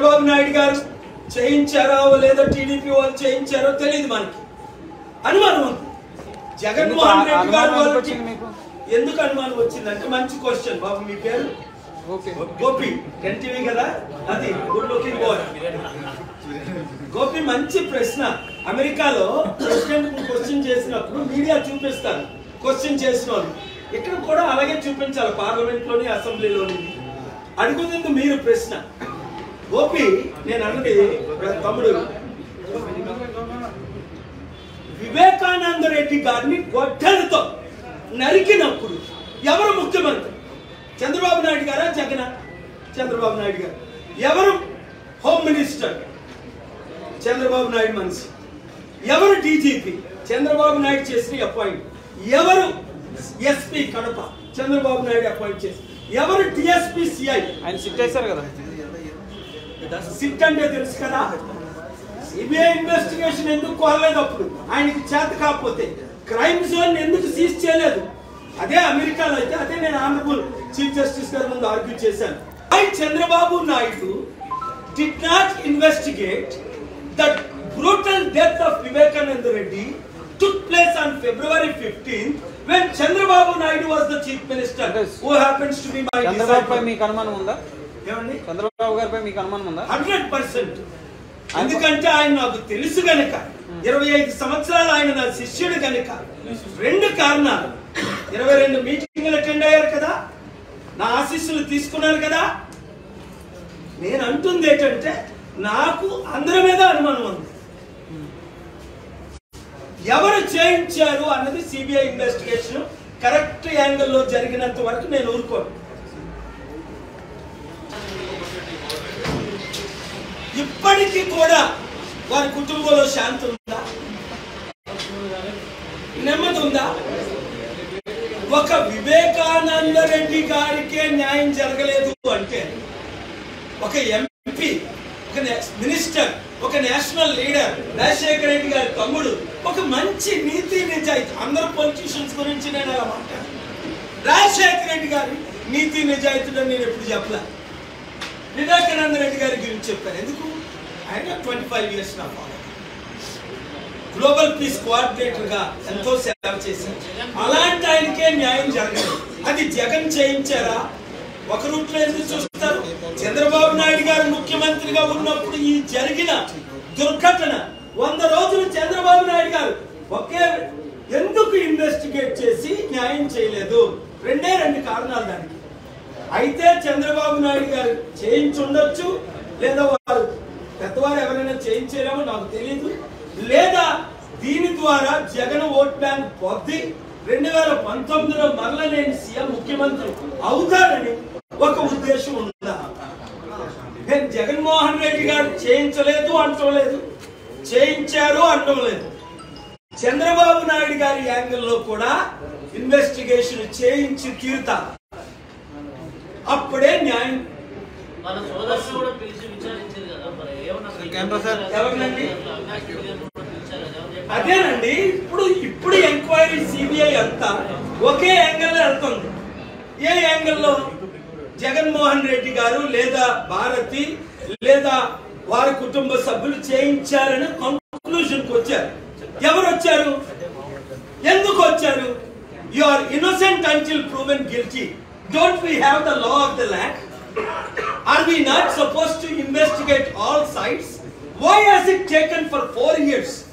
చంద్రబాబు నాయుడు గారు చేయించారో లేదా టీడీపీ వాళ్ళు చేయించారో తెలియదు మనకి అనుమానం ఉంది జగన్మోహన్ రెడ్డి గారు అనుమానం వాళ్ళకి వచ్చింది మీకు? ఎందుకు అనుమానం వచ్చిందంటే మంచి క్వశ్చన్ బాబు మీ పేరు ఓకే గోపి ఎన్టీవీ కదా అది గుడ్ లుకింగ్ బాయ్ గోపి మంచి ప్రశ్న అమెరికాలో ప్రెసిడెంట్ క్వశ్చన్ చేసినప్పుడు మీడియా చూపిస్తారు క్వశ్చన్ చేసిన వాళ్ళు ఇక్కడ కూడా అలాగే చూపించాలి పార్లమెంట్ లోని అసెంబ్లీలోని అడుగుతుంది మీరు ప్రశ్న గోపి నేను అన్నది తమ్ముడు వివేకానంద రెడ్డి గారిని గొడ్డలతో నరికినప్పుడు ఎవరు ముఖ్యమంత్రి చంద్రబాబు నాయుడు గారా జగన్ చంద్రబాబు నాయుడు గారు ఎవరు హోమ్ మినిస్టర్ చంద్రబాబు నాయుడు మనిషి ఎవరు డీజీపీ చంద్రబాబు నాయుడు చేసిన అపాయింట్ ఎవరు ఎస్పీ కడప చంద్రబాబు నాయుడు అపాయింట్ చేసి ఎవరు టిఎస్పీ సిఐ ఆయన సిట్ చేశారు కదా సిట్ అంటే తెలుసు కదా సిబిఐ ఇన్వెస్టిగేషన్ ఎందుకు కోరలేదు అప్పుడు ఆయనకి చేత కాకపోతే క్రైమ్ జోన్ ఎందుకు సీజ్ చేయలేదు అదే అమెరికాలో అయితే అదే నేను ఆనరబుల్ చీఫ్ జస్టిస్ గారి ముందు ఆర్గ్యూ చేశాను I Chandrababu Naidu did not investigate the brutal death of Vivekananda Reddy took place on February 15th when Chandrababu Naidu was the chief minister Yes. who happens to be my Chandrababu పై disciple. మీకు అనుమానం ఉందా ఏమండి చంద్రబాబు గారిపై మీకు అనుమానం ఉందా హండ్రెడ్ పర్సెంట్ ఎందుకంటే ఆయన నాకు తెలుసు గనక ఇరవై ఐదు సంవత్సరాలు ఆయన నా శిష్యుడు గనక రెండు కారణాలు ఇరవై రెండు మీటింగ్లు అటెండ్ అయ్యారు కదా నా ఆశీస్సులు తీసుకున్నారు కదా నేను అంటుంది ఏంటంటే నాకు అందరి మీద అనుమానం ఉంది ఎవరు చేయించారు అన్నది సిబిఐ ఇన్వెస్టిగేషన్ కరెక్ట్ యాంగిల్లో జరిగినంత వరకు నేను ఊరుకోను ఇప్పటికీ కూడా వారి కుటుంబంలో శాంతి ఉందా నెమ్మది ఉందా ఒక వివేకానంద రెడ్డి గారికే న్యాయం జరగలేదు అంటే ఒక ఎంపీ ఒక నే- మినిస్టర్ ఒక నేషనల్ లీడర్ రాజశేఖర రెడ్డి గారి తమ్ముడు ఒక మంచి నీతి నిజాయితీ అందరు పొలిటీషియన్స్ గురించి నేను అలా మాట్లాడు రాజశేఖర రెడ్డి గారి నీతి నిజాయితీలో నేను ఎప్పుడు చెప్పలే వివేకానంద రెడ్డి గారి గురించి చెప్పాను ఎందుకు ఆయన ట్వంటీ ఫైవ్ ఇయర్స్ నా ఫాదర్ గ్లోబల్ పీస్ కోఆర్డినేటర్ గా ఎంతో సేవ చేశారు అలాంటి ఆయనకే న్యాయం జరగదు అది జగన్ చేయించారా ఒక రూట్లో ఎందుకు చూస్తారు చంద్రబాబు నాయుడు గారు ముఖ్యమంత్రిగా ఉన్నప్పుడు ఈ జరిగిన దుర్ఘటన వంద రోజులు చంద్రబాబు నాయుడు గారు ఒకే ఎందుకు ఇన్వెస్టిగేట్ చేసి న్యాయం చేయలేదు రెండే రెండు కారణాలు దానికి అయితే చంద్రబాబు నాయుడు గారు చేయించుండొచ్చు లేదా వారు పెద్దవారు ఎవరైనా చేయించారేమో నాకు తెలియదు లేదా దీని ద్వారా జగన్ ఓట్ బ్యాంక్ పొద్ది రెండు వేల పంతొమ్మిదిలో మరల నేను సీఎం ముఖ్యమంత్రి అవుతానని ఒక ఉద్దేశం ఉందా నేను జగన్మోహన్ రెడ్డి గారు చేయించలేదు అంటలేదు చేయించారు అంటం లేదు చంద్రబాబు నాయుడు గారి యాంగిల్లో కూడా ఇన్వెస్టిగేషన్ చేయించి తీరుతా అప్పుడే న్యాయం మన సోదరులు కూడా పిలిచి విచారించారు కదా మరి ఏమన్నా కెమెరా సార్. ఎవరినండి? అవినాష్ రెడ్డి గారిని కూడా పిలిచారు కదా, ఎవరు చెప్పారు? అదేనండి ఇప్పుడు ఇప్పుడు ఎంక్వైరీ సిబిఐ అంతా ఒకే యాంగిల్ వెళ్తుంది ఏ యాంగిల్లో జగన్మోహన్ రెడ్డి గారు లేదా భారతి లేదా వారి కుటుంబ సభ్యులు చేయించారని కంక్లూజన్ కి వచ్చారు ఎవరు వచ్చారు ఎందుకు వచ్చారు you are innocent until proven guilty don't we have the law of the land Are we not supposed to investigate all sides? Why has it taken for four years?